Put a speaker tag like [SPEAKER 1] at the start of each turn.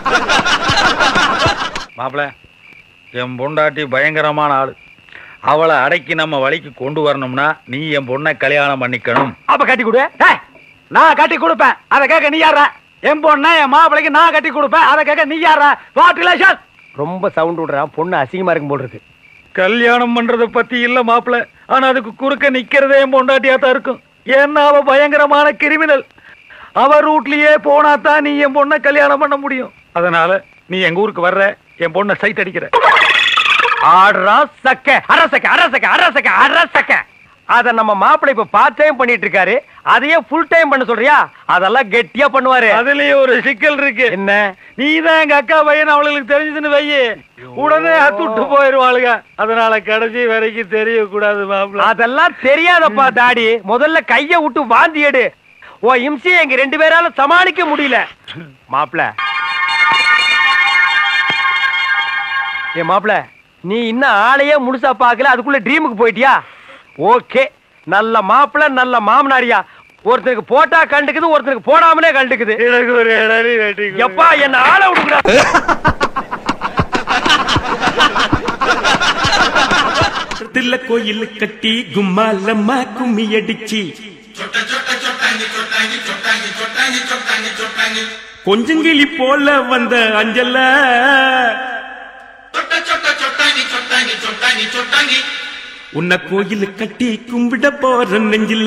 [SPEAKER 1] மாப்பிள என் பொண்டாட்டி பயங்கரமான ஆளு அவளை அடக்கி நம்ம வழிக்கு கொண்டு வரணும்னா நீ என் பொண்ணை கல்யாணம் பண்ணிக்கணும்
[SPEAKER 2] அப்ப கட்டி கொடு ஏய், நான் கட்டி கொடுப்பேன் அதை கேட்க நீ யாரா என் பொண்ண என் மாப்பிளைக்கு நான் கட்டி கொடுப்பேன் அதை கேட்க நீ யாரா வாட் ரிலேஷன் ரொம்ப சவுண்ட் விடுறான் பொண்ணு அசிங்கமா இருக்கும் போல் இருக்கு
[SPEAKER 1] கல்யாணம் பண்றத பத்தி இல்ல மாப்பிள ஆனா அதுக்கு குறுக்க நிக்கிறதே என் பொண்டாட்டியா தான் இருக்கும் ஏன்னா அவ பயங்கரமான கிரிமினல் அவ ரூட்லயே போனா தான் நீ என் பொண்ணை கல்யாணம் பண்ண முடியும் அதனால நீ எங்க ஊருக்கு வர்ற என் பொண்ணை சைட் அடிக்கிற
[SPEAKER 2] ஆடுறா சக்க அரசக்க அரசக்க அரசக்க அரசக்க அத நம்ம மாப்பிள்ளை இப்ப பார்ட் டைம் பண்ணிட்டு இருக்காரு அதையே ஃபுல் டைம் பண்ண சொல்றியா அதெல்லாம் கெட்டியா பண்ணுவாரு
[SPEAKER 1] அதுலயே ஒரு சிக்கல் இருக்கு
[SPEAKER 2] என்ன
[SPEAKER 1] நீ தான் எங்க அக்கா பையன் அவளுக்கு தெரிஞ்சதுன்னு வையி உடனே அத்துட்டு போயிருவாளுங்க அதனால கடைசி வரைக்கும் தெரியக்கூடாது மாப்பிள்ள
[SPEAKER 2] அதெல்லாம் தெரியாதப்பா டாடி முதல்ல கைய விட்டு வாந்தி எடு ஓ இம்சியை எங்க ரெண்டு பேரால சமாளிக்க முடியல மாப்பிள ஏ மாப்பிள நீ இன்னும் ஆளையே முழுசா பார்க்கல அதுக்குள்ள ட்ரீமுக்கு போயிட்டியா ஓகே நல்ல மாப்பிள நல்ல மாமனாரியா ஒருத்தருக்கு போட்டா கண்டுக்குது ஒருத்தருக்கு போடாமலே கண்டுக்குது
[SPEAKER 1] எனக்கு ஒரு இடறி வெட்டி கொடு.
[SPEAKER 2] எப்பா என்ன ஆளை விடுங்கடா
[SPEAKER 3] தில்ல கோயில் கட்டி கும்மாலம்மா கும்மி அடிச்சு கொஞ்சங்கிளி போல வந்த அஞ்சல உன்னை கோயில் கட்டி கும்பிட போற நெஞ்சில